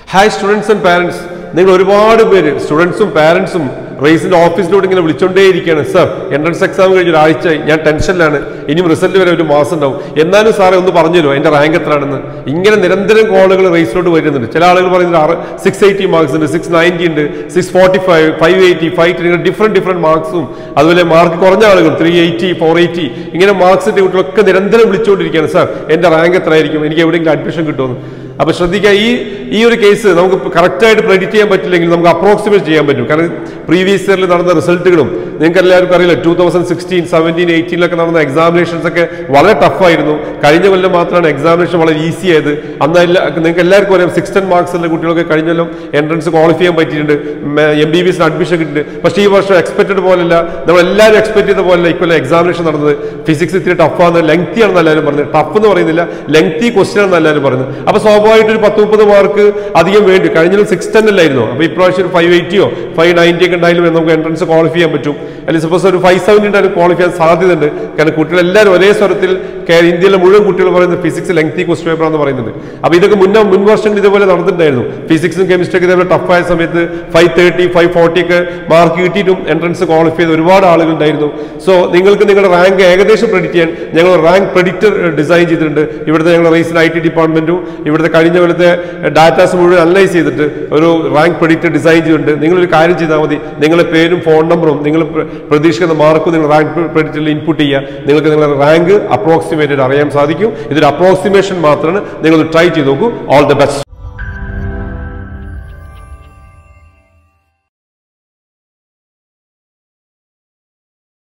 hi students and parents നിങ്ങൾ ഒരുപാട് പേര് സ്റ്റുഡൻസും പാരന്റ്സും റേസിന്റെ ഓഫീസിലോട്ട് ഇങ്ങനെ വിളിച്ചോണ്ടേയിരിക്കുകയാണ് സർ എൻട്രൻസ് എക്സാം കഴിഞ്ഞ ഒരാഴ്ച ഞാൻ ടെൻഷനിലാണ് ഇനിയും റിസൾട്ട് വരെ ഒരു മാസം ഉണ്ടാവും എന്നാലും സാറേ ഒന്ന് പറഞ്ഞല്ലോ എന്റെ റാങ്ക് എത്രയാണെന്ന് ഇങ്ങനെ നിരന്തരം കോളുകൾ റേസിലോട്ട് വരുന്നുണ്ട് ചില ആളുകൾ പറയുന്നത് സിക്സ് എയ്റ്റി മാർക്സ് ഉണ്ട് സിക്സ് നയൻറ്റി ഉണ്ട് six forty five five eighty five ten different different മാർക്സും അതുപോലെ മാർക്ക് കുറഞ്ഞ ആളുകൾ ത്രീ എയ്റ്റി ഫോർ എയ്റ്റി ഇങ്ങനെ മാർക്സ് കുട്ടികളൊക്കെ നിരന്തരം വിളിച്ചുകൊണ്ടിരിക്കുകയാണ് സാർ എന്റെ റാങ്ക് എത്രയായിരിക്കും എനിക്ക് എവിടെയെങ്കിലും അഡ്മിഷൻ കിട്ടുമെന്ന് അപ്പൊ ശ്രദ്ധിക്കുക ഈ ഈ ഒരു കേസ് നമുക്ക് കറക്റ്റ് ആയിട്ട് പ്രെഡിക്റ്റ് ചെയ്യാൻ പറ്റില്ലെങ്കിൽ നമുക്ക് അപ്രോക്സിമേറ്റ് ചെയ്യാൻ പറ്റും കാരണം പ്രീവിയസ് ഇയറിൽ നടന്ന റിസൾട്ടുകളും നിങ്ങൾക്ക് എല്ലാവർക്കും അറിയില്ല ടൂ തൗസൻഡ് സിക്സ്റ്റീൻ സെവൻറ്റീൻ എയ്റ്റീനിലൊക്കെ നടന്ന എക്സാമിനേഷൻസ് ഒക്കെ വളരെ ടഫായിരുന്നു കഴിഞ്ഞ കൊല്ലം മാത്രമാണ് എക്സാമിനേഷൻ വളരെ ഈസി ആയത് അന്ന് എല്ലാ നിങ്ങൾക്ക് എല്ലാവർക്കും അറിയാം സിക്സ്റ്റൻ മാർക്സ് ഉള്ള കുട്ടികൾക്ക് കഴിഞ്ഞ കൊല്ലം എൻട്രൻസ് ക്വാളിഫൈ ചെയ്യാൻ പറ്റിയിട്ടുണ്ട് എം ബി ബി എസിന് അഡ്മിഷൻ കിട്ടിയിട്ടുണ്ട് പക്ഷേ ഈ വർഷം എക്സ്പെക്റ്റഡ് പോലല്ല നമ്മൾ എല്ലാവരും എക്സ്പെക്ട് ചെയ്ത പോലെ ഇക്കൊല്ലം എക്സാമിനേഷൻ നടന്നത് ഫിസിക്സ് ഇത്തിരി ടഫാണ് ലെങ്തി ആണെന്ന് എല്ലാവരും പറഞ്ഞത് ടഫ് എന്ന് പറയുന്നില്ല ലെങ്തി ക്വസ്റ്റ്യൻ ആണെന്ന് എല്ലാവരും പറയുന്നത് അപ്പൊ സ്വാഭാവികമായിട്ട് ഒരു പത്ത് മുപ്പത് മാർക്ക് അധികം വേണ്ടി കഴിഞ്ഞ സിക്സ് ടെൻ അല്ലായിരുന്നു അപ്പൊ ഇപ്രാവശ്യം ഒരു ഫൈവ് എയ്റ്റിയോ ഫൈവ് നയൻറ്റി ഒക്കെ ഉണ്ടായാലും നമുക്ക് എൻട്രൻസ് ക്വാളിഫൈ ചെയ്യാൻ പറ്റും അല്ലെങ്കിൽ സപ്പോസ് ഒരു ഫൈവ് സെവൻറ്റി ഉണ്ടായാലും ക്വാളിഫൈ ചെയ്യാൻ സാധ്യതയുണ്ട് കാരണം കുട്ടികൾ എല്ലാവരും ഒരേ സ്വരത്തിൽ കേ- ഇന്ത്യയിലെ മുഴുവൻ കുട്ടികൾ പറയുന്നത് ഫിസിക്സ് ലെങ്തി ക്വസ്റ്റ്യൻ പേപ്പർ എന്ന് പറയുന്നത് അപ്പൊ ഇതൊക്കെ മുന്നേ മുൻ വർഷങ്ങൾ ഇതുപോലെ നടന്നിട്ടുണ്ടായിരുന്നു ഫിസിക്സും കെമിസ്ട്രി ഒക്കെ ഇതേപോലെ ടഫായ സമയത്ത് ഫൈവ് തേർട്ടി ഫൈവ് ഫോർട്ടി ഒക്കെ മാർക്ക് കിട്ടിയിട്ടും എൻട്രൻസ് ക്വാളിഫൈ ചെയ്ത ഒരുപാട് ആളുകൾ ഉണ്ടായിരുന്നു സോ നിങ്ങൾക്ക് നിങ്ങളുടെ റാങ്ക് ഏകദേശം പ്രെഡിക്റ്റ് ചെയ്യാൻ ഞങ്ങൾ റാങ്ക് പ്രെഡിക്റ്റർ ഡിസൈൻ ചെയ്തിട്ടുണ്ട് ഇവിടുത്തെ ഞങ്ങളുടെ റേസിൽ ഐ ടി ഡിപ്പാർട്ട്മെന്റും ഇവിടുത്തെ കഴിഞ്ഞ കൊല്ലത്തെ ഡാറ്റാസ് മുഴുവൻ അനലൈസ് ചെയ്തിട്ട് ഒരു റാങ്ക് പ്രെഡിക്റ്റർ ഡിസൈൻ ചെയ്തിട്ടുണ്ട് നിങ്ങളൊരു കാര്യം ചെയ്താൽ മതി നിങ്ങളുടെ പേരും ഫോൺ നമ്പറും നിങ്ങൾ പ്ര- പ്രതീക്ഷിക്കുന്ന മാർക്കും നിങ്ങൾ റാങ്ക് പ്രെഡിക്റ്ററിൽ ഇൻപുട്ട് ചെയ്യുക നിങ്ങൾക്ക് നിങ്ങളുടെ റാങ്ക് അപ്രോക്സിമേറ്റഡ് അറിയാൻ സാധിക്കും ഇതൊരു അപ്രോക്സിമേഷൻ മാത്രമാണ് നിങ്ങൾ ട്രൈ ചെയ്ത് നോക്കൂ ഓൾ ദ ബെസ്റ്റ്